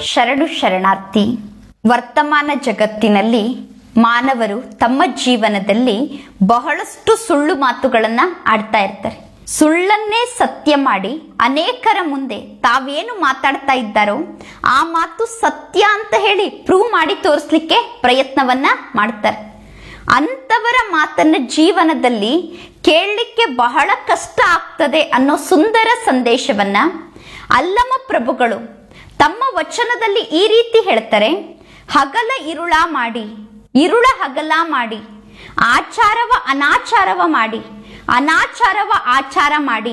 ಶರಣು ಶರಣಾರ್ಥಿ ವರ್ತಮಾನ ಜಗತ್ತಿನಲ್ಲಿ ಮಾನವರು ತಮ್ಮ ಜೀವನದಲ್ಲಿ ಬಹಳಷ್ಟು ಸುಳ್ಳು ಮಾತುಗಳನ್ನ ಆಡ್ತಾ ಇರ್ತಾರೆ ಸುಳ್ಳನ್ನೇ ಸತ್ಯ ಮಾಡಿ ಅನೇಕರ ಮುಂದೆ ತಾವೇನು ಮಾತಾಡ್ತಾ ಇದ್ದಾರೋ ಆ ಮಾತು ಸತ್ಯ ಅಂತ ಹೇಳಿ ಪ್ರೂವ್ ಮಾಡಿ ತೋರಿಸ್ಲಿಕ್ಕೆ ಪ್ರಯತ್ನವನ್ನ ಮಾಡ್ತಾರೆ ಅಂತವರ ಮಾತನ್ನ ಜೀವನದಲ್ಲಿ ಕೇಳಲಿಕ್ಕೆ ಬಹಳ ಕಷ್ಟ ಆಗ್ತದೆ ಅನ್ನೋ ಸುಂದರ ಸಂದೇಶವನ್ನ ಅಲ್ಲಮ ಪ್ರಭುಗಳು ತಮ್ಮ ವಚನದಲ್ಲಿ ಈ ರೀತಿ ಹೇಳ್ತಾರೆ ಹಗಲ ಇರುಳ ಮಾಡಿ ಇರುಳ ಹಗಲ ಮಾಡಿ ಆಚಾರವ ಅನಾಚಾರವ ಮಾಡಿ ಅನಾಚಾರವ ಆಚಾರ ಮಾಡಿ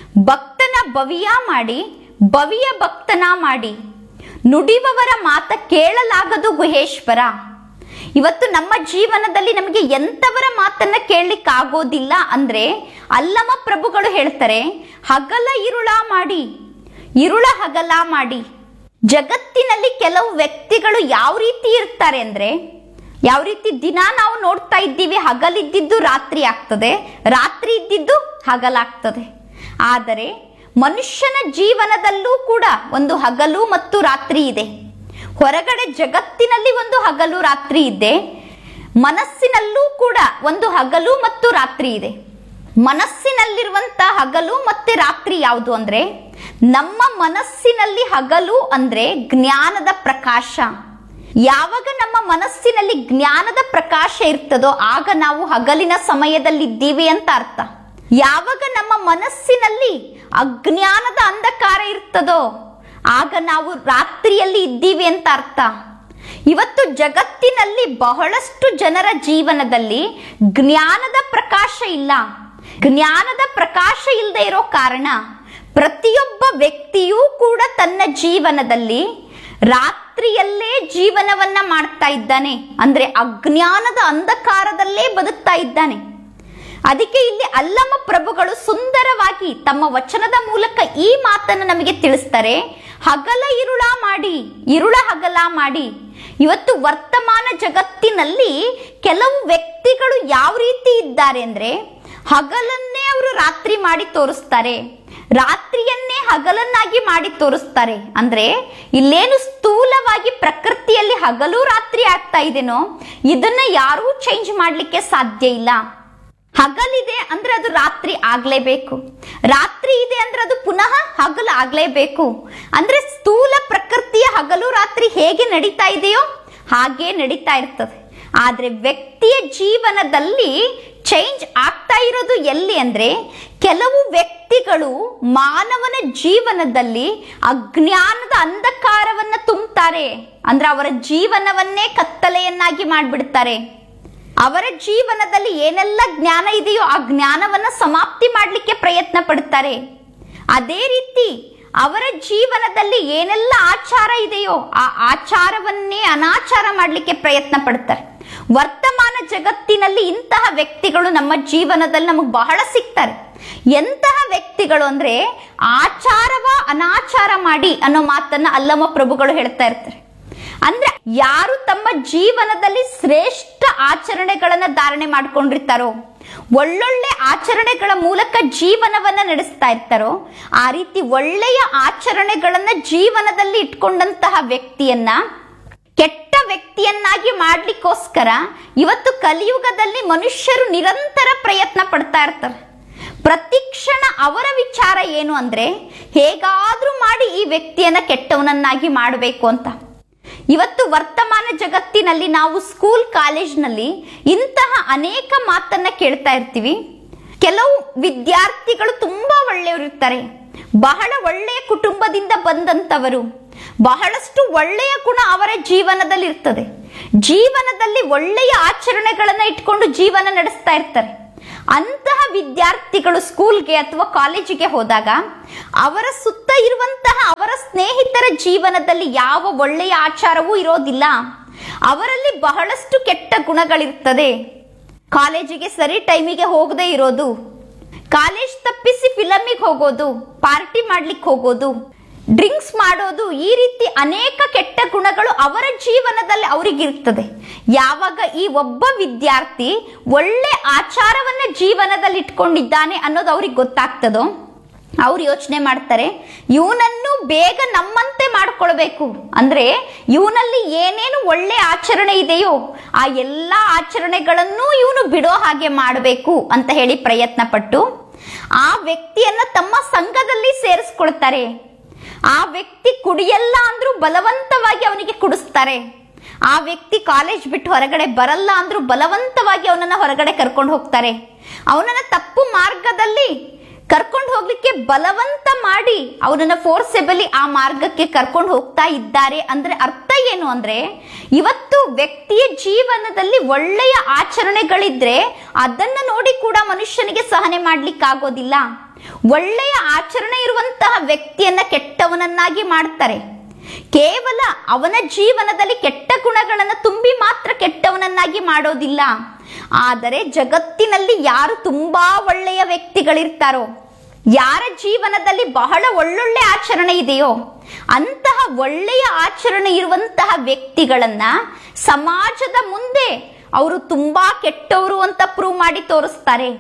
ಭಕ್ತನ ಬವಿಯ ಮಾಡಿ ಬವಿಯ ಭಕ್ತನ ಮಾಡಿ ನುಡಿಯುವವರ ಮಾತ ಕೇಳಲಾಗದು ಗುಹೇಶ್ವರ ಇವತ್ತು ನಮ್ಮ ಜೀವನದಲ್ಲಿ ನಮಗೆ ಎಂತವರ ಮಾತನ್ನ ಕೇಳಲಿಕ್ಕೆ ಆಗೋದಿಲ್ಲ ಅಂದ್ರೆ ಅಲ್ಲಮ ಪ್ರಭುಗಳು ಹೇಳ್ತಾರೆ ಹಗಲ ಇರುಳ ಮಾಡಿ ಇರುಳ ಹಗಲ ಮಾಡಿ ಜಗತ್ತಿನಲ್ಲಿ ಕೆಲವು ವ್ಯಕ್ತಿಗಳು ಯಾವ ರೀತಿ ಇರ್ತಾರೆ ಅಂದ್ರೆ ಯಾವ ರೀತಿ ದಿನ ನಾವು ನೋಡ್ತಾ ಇದ್ದೀವಿ ಹಗಲಿದ್ದಿದ್ದು ರಾತ್ರಿ ಆಗ್ತದೆ ರಾತ್ರಿ ಇದ್ದಿದ್ದು ಹಗಲಾಗ್ತದೆ ಆದರೆ ಮನುಷ್ಯನ ಜೀವನದಲ್ಲೂ ಕೂಡ ಒಂದು ಹಗಲು ಮತ್ತು ರಾತ್ರಿ ಇದೆ ಹೊರಗಡೆ ಜಗತ್ತಿನಲ್ಲಿ ಒಂದು ಹಗಲು ರಾತ್ರಿ ಇದೆ ಮನಸ್ಸಿನಲ್ಲೂ ಕೂಡ ಒಂದು ಹಗಲು ಮತ್ತು ರಾತ್ರಿ ಇದೆ ಮನಸ್ಸಿನಲ್ಲಿರುವಂತ ಹಗಲು ಮತ್ತೆ ರಾತ್ರಿ ಯಾವುದು ಅಂದ್ರೆ ನಮ್ಮ ಮನಸ್ಸಿನಲ್ಲಿ ಹಗಲು ಅಂದ್ರೆ ಜ್ಞಾನದ ಪ್ರಕಾಶ ಯಾವಾಗ ನಮ್ಮ ಮನಸ್ಸಿನಲ್ಲಿ ಜ್ಞಾನದ ಪ್ರಕಾಶ ಇರ್ತದೋ ಆಗ ನಾವು ಹಗಲಿನ ಸಮಯದಲ್ಲಿದ್ದೀವಿ ಅಂತ ಅರ್ಥ ಯಾವಾಗ ನಮ್ಮ ಮನಸ್ಸಿನಲ್ಲಿ ಅಜ್ಞಾನದ ಅಂಧಕಾರ ಇರ್ತದೋ ಆಗ ನಾವು ರಾತ್ರಿಯಲ್ಲಿ ಇದ್ದೀವಿ ಅಂತ ಅರ್ಥ ಇವತ್ತು ಜಗತ್ತಿನಲ್ಲಿ ಬಹಳಷ್ಟು ಜನರ ಜೀವನದಲ್ಲಿ ಜ್ಞಾನದ ಪ್ರಕಾಶ ಇಲ್ಲ ಜ್ಞಾನದ ಪ್ರಕಾಶ ಇಲ್ಲದೆ ಇರೋ ಕಾರಣ ಪ್ರತಿಯೊಬ್ಬ ವ್ಯಕ್ತಿಯೂ ಕೂಡ ತನ್ನ ಜೀವನದಲ್ಲಿ ರಾತ್ರಿಯಲ್ಲೇ ಜೀವನವನ್ನ ಮಾಡ್ತಾ ಇದ್ದಾನೆ ಅಂದ್ರೆ ಅಜ್ಞಾನದ ಅಂಧಕಾರದಲ್ಲೇ ಬದುಕ್ತಾ ಇದ್ದಾನೆ ಅದಕ್ಕೆ ಇಲ್ಲಿ ಅಲ್ಲಮ ಪ್ರಭುಗಳು ಸುಂದರವಾಗಿ ತಮ್ಮ ವಚನದ ಮೂಲಕ ಈ ಮಾತನ್ನು ನಮಗೆ ತಿಳಿಸ್ತಾರೆ ಹಗಲ ಇರುಳ ಮಾಡಿ ಇರುಳ ಹಗಲ ಮಾಡಿ ಇವತ್ತು ವರ್ತಮಾನ ಜಗತ್ತಿನಲ್ಲಿ ಕೆಲವು ವ್ಯಕ್ತಿಗಳು ಯಾವ ರೀತಿ ಇದ್ದಾರೆ ಅಂದ್ರೆ ಹಗಲನ್ನೇ ಅವರು ರಾತ್ರಿ ಮಾಡಿ ತೋರಿಸ್ತಾರೆ ರಾತ್ರಿಯನ್ನೇ ಹಗಲನ್ನಾಗಿ ಮಾಡಿ ತೋರಿಸ್ತಾರೆ ಅಂದ್ರೆ ಇಲ್ಲೇನು ಸ್ಥೂಲವಾಗಿ ಪ್ರಕೃತಿಯಲ್ಲಿ ಹಗಲು ರಾತ್ರಿ ಆಗ್ತಾ ಇದೆನೋ ಇದನ್ನ ಯಾರೂ ಚೇಂಜ್ ಮಾಡ್ಲಿಕ್ಕೆ ಸಾಧ್ಯ ಇಲ್ಲ ಹಗಲಿದೆ ಅಂದ್ರೆ ಅದು ರಾತ್ರಿ ಆಗ್ಲೇಬೇಕು ರಾತ್ರಿ ಇದೆ ಅಂದ್ರೆ ಅದು ಪುನಃ ಹಗಲು ಆಗ್ಲೇಬೇಕು ಅಂದ್ರೆ ಸ್ಥೂಲ ಪ್ರಕೃತಿಯ ಹಗಲು ರಾತ್ರಿ ಹೇಗೆ ನಡೀತಾ ಇದೆಯೋ ಹಾಗೆ ನಡೀತಾ ಇರ್ತದೆ ಆದ್ರೆ ವ್ಯಕ್ತಿಯ ಜೀವನದಲ್ಲಿ ಚೇಂಜ್ ಆಗ್ತಾ ಇರೋದು ಎಲ್ಲಿ ಅಂದ್ರೆ ಕೆಲವು ವ್ಯಕ್ತಿಗಳು ಮಾನವನ ಜೀವನದಲ್ಲಿ ಅಜ್ಞಾನದ ಅಂಧಕಾರವನ್ನ ತುಂಬುತ್ತಾರೆ ಅಂದ್ರೆ ಅವರ ಜೀವನವನ್ನೇ ಕತ್ತಲೆಯನ್ನಾಗಿ ಮಾಡಿಬಿಡ್ತಾರೆ ಅವರ ಜೀವನದಲ್ಲಿ ಏನೆಲ್ಲ ಜ್ಞಾನ ಇದೆಯೋ ಆ ಜ್ಞಾನವನ್ನ ಸಮಾಪ್ತಿ ಮಾಡಲಿಕ್ಕೆ ಪ್ರಯತ್ನ ಪಡ್ತಾರೆ ಅದೇ ರೀತಿ ಅವರ ಜೀವನದಲ್ಲಿ ಏನೆಲ್ಲ ಆಚಾರ ಇದೆಯೋ ಆ ಆಚಾರವನ್ನೇ ಅನಾಚಾರ ಮಾಡಲಿಕ್ಕೆ ಪ್ರಯತ್ನ ಪಡ್ತಾರೆ ವರ್ತಮಾನ ಜಗತ್ತಿನಲ್ಲಿ ಇಂತಹ ವ್ಯಕ್ತಿಗಳು ನಮ್ಮ ಜೀವನದಲ್ಲಿ ನಮಗೆ ಬಹಳ ಸಿಗ್ತಾರೆ ಎಂತಹ ವ್ಯಕ್ತಿಗಳು ಅಂದ್ರೆ ಆಚಾರವ ಅನಾಚಾರ ಮಾಡಿ ಅನ್ನೋ ಮಾತನ್ನ ಅಲ್ಲಮ ಪ್ರಭುಗಳು ಹೇಳ್ತಾ ಇರ್ತಾರೆ ಅಂದ್ರೆ ಯಾರು ತಮ್ಮ ಜೀವನದಲ್ಲಿ ಶ್ರೇಷ್ಠ ಆಚರಣೆಗಳನ್ನ ಧಾರಣೆ ಮಾಡ್ಕೊಂಡಿರ್ತಾರೋ ಒಳ್ಳೊಳ್ಳೆ ಆಚರಣೆಗಳ ಮೂಲಕ ಜೀವನವನ್ನ ನಡೆಸ್ತಾ ಇರ್ತಾರೋ ಆ ರೀತಿ ಒಳ್ಳೆಯ ಆಚರಣೆಗಳನ್ನ ಜೀವನದಲ್ಲಿ ಇಟ್ಕೊಂಡಂತಹ ವ್ಯಕ್ತಿಯನ್ನ ಕೆಟ್ಟ ವ್ಯಕ್ತಿಯನ್ನಾಗಿ ಮಾಡ್ಲಿಕ್ಕೋಸ್ಕರ ಇವತ್ತು ಕಲಿಯುಗದಲ್ಲಿ ಮನುಷ್ಯರು ನಿರಂತರ ಪ್ರಯತ್ನ ಪಡ್ತಾ ಇರ್ತಾರೆ ಪ್ರತಿಕ್ಷಣ ಅವರ ವಿಚಾರ ಏನು ಅಂದ್ರೆ ಹೇಗಾದ್ರೂ ಮಾಡಿ ಈ ವ್ಯಕ್ತಿಯನ್ನ ಕೆಟ್ಟವನನ್ನಾಗಿ ಮಾಡಬೇಕು ಅಂತ ಇವತ್ತು ವರ್ತಮಾನ ಜಗತ್ತಿನಲ್ಲಿ ನಾವು ಸ್ಕೂಲ್ ಕಾಲೇಜ್ನಲ್ಲಿ ಇಂತಹ ಅನೇಕ ಮಾತನ್ನ ಕೇಳ್ತಾ ಇರ್ತೀವಿ ಕೆಲವು ವಿದ್ಯಾರ್ಥಿಗಳು ತುಂಬಾ ಒಳ್ಳೆಯವರು ಇರ್ತಾರೆ ಬಹಳ ಒಳ್ಳೆಯ ಕುಟುಂಬದಿಂದ ಬಂದಂತವರು ಬಹಳಷ್ಟು ಒಳ್ಳೆಯ ಗುಣ ಅವರ ಜೀವನದಲ್ಲಿ ಇರ್ತದೆ ಜೀವನದಲ್ಲಿ ಒಳ್ಳೆಯ ಆಚರಣೆಗಳನ್ನ ಇಟ್ಕೊಂಡು ಜೀವನ ನಡೆಸ್ತಾ ಇರ್ತಾರೆ ಅಂತಹ ವಿದ್ಯಾರ್ಥಿಗಳು ಸ್ಕೂಲ್ಗೆ ಅಥವಾ ಕಾಲೇಜಿಗೆ ಹೋದಾಗ ಅವರ ಸುತ್ತ ಇರುವಂತಹ ಅವರ ಸ್ನೇಹಿತರ ಜೀವನದಲ್ಲಿ ಯಾವ ಒಳ್ಳೆಯ ಆಚಾರವೂ ಇರೋದಿಲ್ಲ ಅವರಲ್ಲಿ ಬಹಳಷ್ಟು ಕೆಟ್ಟ ಗುಣಗಳಿರ್ತದೆ ಕಾಲೇಜಿಗೆ ಸರಿ ಟೈಮಿಗೆ ಹೋಗದೆ ಇರೋದು ಕಾಲೇಜ್ ತಪ್ಪಿಸಿ ಫಿಲಮಿಗೆ ಹೋಗೋದು ಪಾರ್ಟಿ ಮಾಡ್ಲಿಕ್ಕೆ ಹೋಗೋದು ಡ್ರಿಂಕ್ಸ್ ಮಾಡೋದು ಈ ರೀತಿ ಅನೇಕ ಕೆಟ್ಟ ಗುಣಗಳು ಅವರ ಜೀವನದಲ್ಲಿ ಅವರಿಗಿರ್ತದೆ ಯಾವಾಗ ಈ ಒಬ್ಬ ವಿದ್ಯಾರ್ಥಿ ಒಳ್ಳೆ ಆಚಾರವನ್ನ ಜೀವನದಲ್ಲಿ ಇಟ್ಕೊಂಡಿದ್ದಾನೆ ಅನ್ನೋದು ಅವ್ರಿಗೆ ಗೊತ್ತಾಗ್ತದೋ ಅವ್ರು ಯೋಚನೆ ಮಾಡ್ತಾರೆ ಇವನನ್ನು ಬೇಗ ನಮ್ಮಂತೆ ಮಾಡ್ಕೊಳ್ಬೇಕು ಬಿಟ್ಬಿಡಬೇಕು ಅಂದ್ರೆ ಇವನಲ್ಲಿ ಏನೇನು ಒಳ್ಳೆ ಆಚರಣೆ ಇದೆಯೋ ಆ ಎಲ್ಲಾ ಆಚರಣೆಗಳನ್ನು ಇವನು ಬಿಡೋ ಹಾಗೆ ಮಾಡಬೇಕು ಅಂತ ಹೇಳಿ ಪ್ರಯತ್ನ ಪಟ್ಟು ಆ ವ್ಯಕ್ತಿಯನ್ನ ತಮ್ಮ ಸಂಘದಲ್ಲಿ ಸೇರಿಸ್ಕೊಳ್ತಾರೆ ಆ ವ್ಯಕ್ತಿ ಕುಡಿಯಲ್ಲ ಅಂದ್ರೂ ಬಲವಂತವಾಗಿ ಅವನಿಗೆ ಕುಡಿಸ್ತಾರೆ ಆ ವ್ಯಕ್ತಿ ಕಾಲೇಜ್ ಬಿಟ್ಟು ಹೊರಗಡೆ ಬರಲ್ಲ ಅಂದ್ರೂ ಬಲವಂತವಾಗಿ ಅವನನ್ನ ಹೊರಗಡೆ ಕರ್ಕೊಂಡು ಹೋಗ್ತಾರೆ ಅವನನ್ನ ತಪ್ಪು ಮಾರ್ಗದಲ್ಲಿ ಕರ್ಕೊಂಡು ಹೋಗ್ಲಿಕ್ಕೆ ಬಲವಂತ ಮಾಡಿ ಅವನನ್ನ ಫೋರ್ಸೆಬಲಿ ಆ ಮಾರ್ಗಕ್ಕೆ ಕರ್ಕೊಂಡು ಹೋಗ್ತಾ ಇದ್ದಾರೆ ಅಂದ್ರೆ ಅರ್ಥ ಏನು ಅಂದ್ರೆ ಇವತ್ತು ವ್ಯಕ್ತಿಯ ಜೀವನದಲ್ಲಿ ಒಳ್ಳೆಯ ಆಚರಣೆಗಳಿದ್ರೆ ಅದನ್ನ ನೋಡಿ ಕೂಡ ಮನುಷ್ಯನಿಗೆ ಸಹನೆ ಮಾಡ್ಲಿಕ್ಕಾಗೋದಿಲ್ಲ ಒಳ್ಳೆಯ ಆಚರಣೆ ಇರುವಂತಹ ವ್ಯಕ್ತಿಯನ್ನ ಕೆಟ್ಟವನನ್ನಾಗಿ ಮಾಡ್ತಾರೆ ಕೇವಲ ಅವನ ಜೀವನದಲ್ಲಿ ಕೆಟ್ಟ ಗುಣಗಳನ್ನು ತುಂಬಿ ಮಾತ್ರ ಕೆಟ್ಟವನನ್ನಾಗಿ ಮಾಡೋದಿಲ್ಲ ಆದರೆ ಜಗತ್ತಿನಲ್ಲಿ ಯಾರು ತುಂಬಾ ಒಳ್ಳೆಯ ವ್ಯಕ್ತಿಗಳಿರ್ತಾರೋ ಯಾರ ಜೀವನದಲ್ಲಿ ಬಹಳ ಒಳ್ಳೊಳ್ಳೆ ಆಚರಣೆ ಇದೆಯೋ ಅಂತಹ ಒಳ್ಳೆಯ ಆಚರಣೆ ಇರುವಂತಹ ವ್ಯಕ್ತಿಗಳನ್ನ ಸಮಾಜದ ಮುಂದೆ ಅವರು ತುಂಬಾ ಕೆಟ್ಟವರು ಅಂತ ಪ್ರೂವ್ ಮಾಡಿ ತೋರಿಸ್ತಾರೆ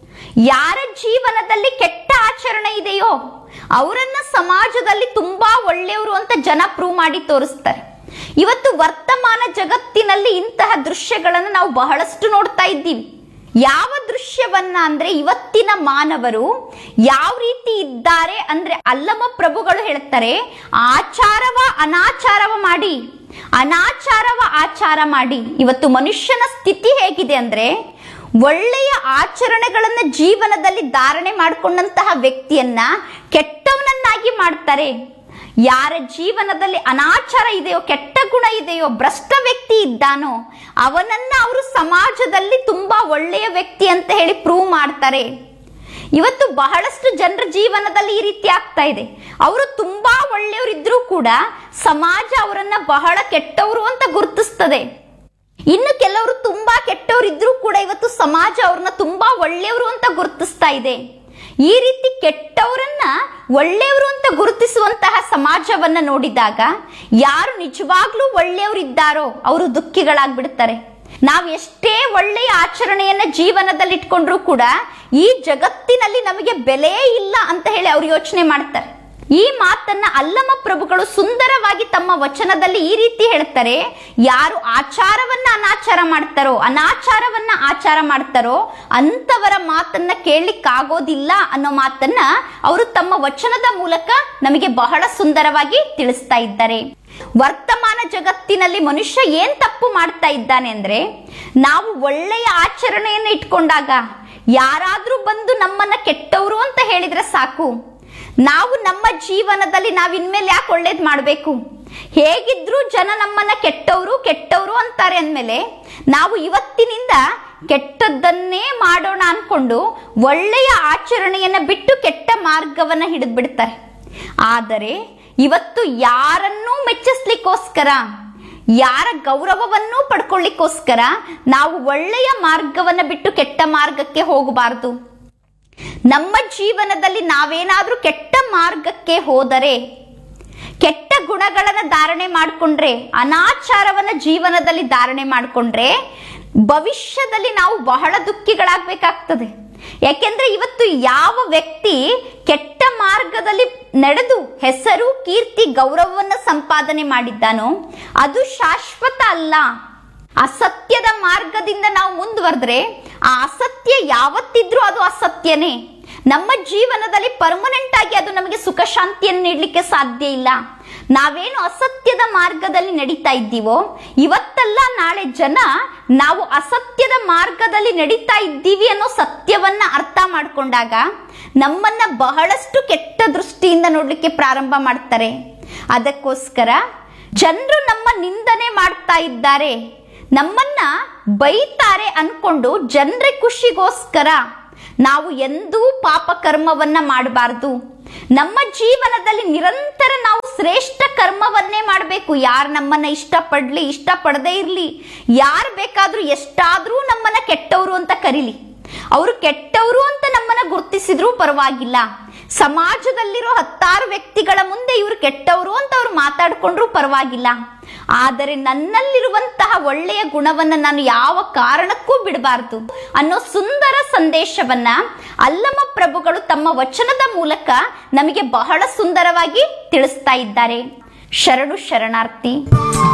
ಯಾರ ಜೀವನದಲ್ಲಿ ಕೆಟ್ಟ ಆಚರಣೆ ಇದೆಯೋ ಅವರನ್ನ ಸಮಾಜದಲ್ಲಿ ತುಂಬಾ ಒಳ್ಳೆಯವರು ಅಂತ ಜನ ಪ್ರೂವ್ ಮಾಡಿ ತೋರಿಸ್ತಾರೆ ಇವತ್ತು ವರ್ತಮಾನ ಜಗತ್ತಿನಲ್ಲಿ ಇಂತಹ ದೃಶ್ಯಗಳನ್ನು ನಾವು ಬಹಳಷ್ಟು ನೋಡ್ತಾ ಇದ್ದೀವಿ ಯಾವ ದೃಶ್ಯವನ್ನ ಅಂದ್ರೆ ಇವತ್ತಿನ ಮಾನವರು ಯಾವ ರೀತಿ ಇದ್ದಾರೆ ಅಂದ್ರೆ ಅಲ್ಲಮ ಪ್ರಭುಗಳು ಹೇಳ್ತಾರೆ ಆಚಾರವ ಅನಾಚಾರವ ಮಾಡಿ ಅನಾಚಾರವ ಆಚಾರ ಮಾಡಿ ಇವತ್ತು ಮನುಷ್ಯನ ಸ್ಥಿತಿ ಹೇಗಿದೆ ಅಂದ್ರೆ ಒಳ್ಳೆಯ ಆಚರಣೆಗಳನ್ನ ಜೀವನದಲ್ಲಿ ಧಾರಣೆ ಮಾಡಿಕೊಂಡಂತಹ ವ್ಯಕ್ತಿಯನ್ನ ಕೆಟ್ಟವನನ್ನಾಗಿ ಮಾಡ್ತಾರೆ ಯಾರ ಜೀವನದಲ್ಲಿ ಅನಾಚಾರ ಇದೆಯೋ ಕೆಟ್ಟ ಗುಣ ಇದೆಯೋ ಭ್ರಷ್ಟ ವ್ಯಕ್ತಿ ಇದ್ದಾನೋ ಅವನನ್ನ ಅವರು ಸಮಾಜದಲ್ಲಿ ತುಂಬಾ ಒಳ್ಳೆಯ ವ್ಯಕ್ತಿ ಅಂತ ಹೇಳಿ ಪ್ರೂವ್ ಮಾಡ್ತಾರೆ ಇವತ್ತು ಬಹಳಷ್ಟು ಜನರ ಜೀವನದಲ್ಲಿ ಈ ರೀತಿ ಆಗ್ತಾ ಇದೆ ಅವರು ತುಂಬಾ ಒಳ್ಳೆಯವರಿದ್ರೂ ಕೂಡ ಸಮಾಜ ಅವರನ್ನ ಬಹಳ ಕೆಟ್ಟವರು ಅಂತ ಗುರುತಿಸ್ತದೆ ಇನ್ನು ಕೆಲವರು ತುಂಬಾ ಕೆಟ್ಟವರು ಇದ್ರೂ ಕೂಡ ಇವತ್ತು ಸಮಾಜ ಅವ್ರನ್ನ ತುಂಬಾ ಒಳ್ಳೆಯವರು ಅಂತ ಗುರುತಿಸ್ತಾ ಇದೆ ಈ ರೀತಿ ಕೆಟ್ಟವರನ್ನ ಒಳ್ಳೆಯವರು ಅಂತ ಗುರುತಿಸುವಂತಹ ಸಮಾಜವನ್ನ ನೋಡಿದಾಗ ಯಾರು ನಿಜವಾಗ್ಲೂ ಒಳ್ಳೆಯವರಿದ್ದಾರೋ ಅವರು ದುಃಖಿಗಳಾಗ್ಬಿಡ್ತಾರೆ ನಾವು ಎಷ್ಟೇ ಒಳ್ಳೆಯ ಆಚರಣೆಯನ್ನ ಜೀವನದಲ್ಲಿ ಇಟ್ಕೊಂಡ್ರೂ ಕೂಡ ಈ ಜಗತ್ತಿನಲ್ಲಿ ನಮಗೆ ಬೆಲೆಯೇ ಇಲ್ಲ ಅಂತ ಹೇಳಿ ಅವ್ರು ಯೋಚನೆ ಮಾಡ್ತಾರೆ ಈ ಮಾತನ್ನ ಅಲ್ಲಮ ಪ್ರಭುಗಳು ಸುಂದರವಾಗಿ ತಮ್ಮ ವಚನದಲ್ಲಿ ಈ ರೀತಿ ಹೇಳ್ತಾರೆ ಯಾರು ಆಚಾರವನ್ನ ಅನಾಚಾರ ಮಾಡ್ತಾರೋ ಅನಾಚಾರವನ್ನ ಆಚಾರ ಮಾಡ್ತಾರೋ ಅಂತವರ ಮಾತನ್ನ ಕೇಳಲಿಕ್ಕಾಗೋದಿಲ್ಲ ಅನ್ನೋ ಮಾತನ್ನ ಅವರು ತಮ್ಮ ವಚನದ ಮೂಲಕ ನಮಗೆ ಬಹಳ ಸುಂದರವಾಗಿ ತಿಳಿಸ್ತಾ ಇದ್ದಾರೆ ವರ್ತಮಾನ ಜಗತ್ತಿನಲ್ಲಿ ಮನುಷ್ಯ ಏನ್ ತಪ್ಪು ಮಾಡ್ತಾ ಇದ್ದಾನೆ ಅಂದ್ರೆ ನಾವು ಒಳ್ಳೆಯ ಆಚರಣೆಯನ್ನು ಇಟ್ಕೊಂಡಾಗ ಯಾರಾದ್ರೂ ಬಂದು ನಮ್ಮನ್ನ ಕೆಟ್ಟವರು ಅಂತ ಹೇಳಿದ್ರೆ ಸಾಕು ನಾವು ನಮ್ಮ ಜೀವನದಲ್ಲಿ ನಾವ್ ಇನ್ಮೇಲೆ ಯಾಕೆ ಒಳ್ಳೇದ್ ಮಾಡ್ಬೇಕು ಹೇಗಿದ್ರೂ ಜನ ನಮ್ಮನ್ನ ಕೆಟ್ಟವರು ಕೆಟ್ಟವರು ಅಂತಾರೆ ಅಂದ್ಮೇಲೆ ನಾವು ಇವತ್ತಿನಿಂದ ಕೆಟ್ಟದ್ದನ್ನೇ ಮಾಡೋಣ ಅನ್ಕೊಂಡು ಒಳ್ಳೆಯ ಆಚರಣೆಯನ್ನ ಬಿಟ್ಟು ಕೆಟ್ಟ ಮಾರ್ಗವನ್ನ ಹಿಡಿದು ಬಿಡ್ತಾರೆ ಆದರೆ ಇವತ್ತು ಯಾರನ್ನೂ ಮೆಚ್ಚಿಸ್ಲಿಕ್ಕೋಸ್ಕರ ಯಾರ ಗೌರವವನ್ನೂ ಪಡ್ಕೊಳ್ಳಿಕ್ಕೋಸ್ಕರ ನಾವು ಒಳ್ಳೆಯ ಮಾರ್ಗವನ್ನ ಬಿಟ್ಟು ಕೆಟ್ಟ ಮಾರ್ಗಕ್ಕೆ ಹೋಗಬಾರದು ನಮ್ಮ ಜೀವನದಲ್ಲಿ ನಾವೇನಾದ್ರೂ ಕೆಟ್ಟ ಮಾರ್ಗಕ್ಕೆ ಹೋದರೆ ಕೆಟ್ಟ ಗುಣಗಳನ್ನ ಧಾರಣೆ ಮಾಡಿಕೊಂಡ್ರೆ ಅನಾಚಾರವನ್ನ ಜೀವನದಲ್ಲಿ ಧಾರಣೆ ಮಾಡಿಕೊಂಡ್ರೆ ಭವಿಷ್ಯದಲ್ಲಿ ನಾವು ಬಹಳ ದುಃಖಿಗಳಾಗ್ಬೇಕಾಗ್ತದೆ ಯಾಕೆಂದ್ರೆ ಇವತ್ತು ಯಾವ ವ್ಯಕ್ತಿ ಕೆಟ್ಟ ಮಾರ್ಗದಲ್ಲಿ ನಡೆದು ಹೆಸರು ಕೀರ್ತಿ ಗೌರವವನ್ನ ಸಂಪಾದನೆ ಮಾಡಿದ್ದಾನೋ ಅದು ಶಾಶ್ವತ ಅಲ್ಲ ಅಸತ್ಯದ ಮಾರ್ಗದಿಂದ ನಾವು ಮುಂದುವರೆದ್ರೆ ಆ ಅಸತ್ಯ ಯಾವತ್ತಿದ್ರೂ ಅದು ಅಸತ್ಯನೇ ನಮ್ಮ ಜೀವನದಲ್ಲಿ ಪರ್ಮನೆಂಟ್ ಆಗಿ ಅದು ನಮಗೆ ಸುಖ ಶಾಂತಿಯನ್ನು ನೀಡಲಿಕ್ಕೆ ಸಾಧ್ಯ ಇಲ್ಲ ನಾವೇನು ಅಸತ್ಯದ ಮಾರ್ಗದಲ್ಲಿ ನಡೀತಾ ಇದ್ದೀವೋ ಇವತ್ತಲ್ಲ ನಾಳೆ ಜನ ನಾವು ಅಸತ್ಯದ ಮಾರ್ಗದಲ್ಲಿ ನಡೀತಾ ಇದ್ದೀವಿ ಅನ್ನೋ ಸತ್ಯವನ್ನ ಅರ್ಥ ಮಾಡ್ಕೊಂಡಾಗ ನಮ್ಮನ್ನ ಬಹಳಷ್ಟು ಕೆಟ್ಟ ದೃಷ್ಟಿಯಿಂದ ನೋಡ್ಲಿಕ್ಕೆ ಪ್ರಾರಂಭ ಮಾಡ್ತಾರೆ ಅದಕ್ಕೋಸ್ಕರ ಜನರು ನಮ್ಮ ನಿಂದನೆ ಮಾಡ್ತಾ ಇದ್ದಾರೆ ನಮ್ಮನ್ನ ಬೈತಾರೆ ಅನ್ಕೊಂಡು ಜನರ ಖುಷಿಗೋಸ್ಕರ ನಾವು ಎಂದೂ ಪಾಪ ಕರ್ಮವನ್ನ ಮಾಡಬಾರ್ದು ನಮ್ಮ ಜೀವನದಲ್ಲಿ ನಿರಂತರ ನಾವು ಶ್ರೇಷ್ಠ ಕರ್ಮವನ್ನೇ ಮಾಡಬೇಕು ಯಾರು ನಮ್ಮನ್ನ ಇಷ್ಟಪಡ್ಲಿ ಇಷ್ಟಪಡದೇ ಇರ್ಲಿ ಯಾರು ಬೇಕಾದ್ರೂ ಎಷ್ಟಾದ್ರೂ ನಮ್ಮನ್ನ ಕೆಟ್ಟವರು ಅಂತ ಕರೀಲಿ ಅವರು ಕೆಟ್ಟವರು ಅಂತ ನಮ್ಮನ್ನ ಗುರುತಿಸಿದ್ರೂ ಪರವಾಗಿಲ್ಲ ಸಮಾಜದಲ್ಲಿರೋ ಹತ್ತಾರು ವ್ಯಕ್ತಿಗಳ ಮುಂದೆ ಇವರು ಕೆಟ್ಟವರು ಅಂತ ಅವ್ರು ಮಾತಾಡ್ಕೊಂಡ್ರೂ ಪರವಾಗಿಲ್ಲ ಆದರೆ ನನ್ನಲ್ಲಿರುವಂತಹ ಒಳ್ಳೆಯ ಗುಣವನ್ನ ನಾನು ಯಾವ ಕಾರಣಕ್ಕೂ ಬಿಡಬಾರದು ಅನ್ನೋ ಸುಂದರ ಸಂದೇಶವನ್ನ ಅಲ್ಲಮ ಪ್ರಭುಗಳು ತಮ್ಮ ವಚನದ ಮೂಲಕ ನಮಗೆ ಬಹಳ ಸುಂದರವಾಗಿ ತಿಳಿಸ್ತಾ ಇದ್ದಾರೆ ಶರಣು ಶರಣಾರ್ಥಿ